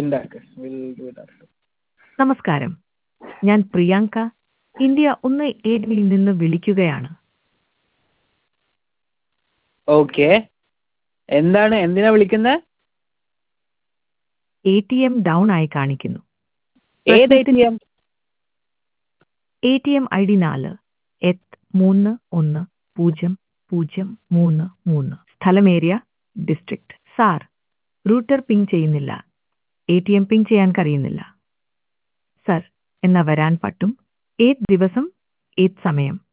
ഉണ്ടാക്ക് will do it നമസ്കാരം ഞാൻ Priyanka India ഒന്ന് ഏഴിൽ നിന്ന് വിളിക്കുകയാണ് ഓക്കെ എന്താണ് എന്തിനാ വിളിക്കുന്നത് എ ടി എം ഡൗൺ ആയി കാണിക്കുന്നു ഏത് A T M A T M I D നാല് എത്ത് മൂന്ന് ഒന്ന് പൂജ്യം പൂജ്യം മൂന്ന് മൂന്ന് സ്ഥലം area district sir router ping ചെയ്യുന്നില്ല എ ടി എം പിങ് ചെയ്യാൻ കഴിയുന്നില്ല സർ എന്നാ വരാൻ പറ്റും ഏത് ദിവസം ഏത് സമയം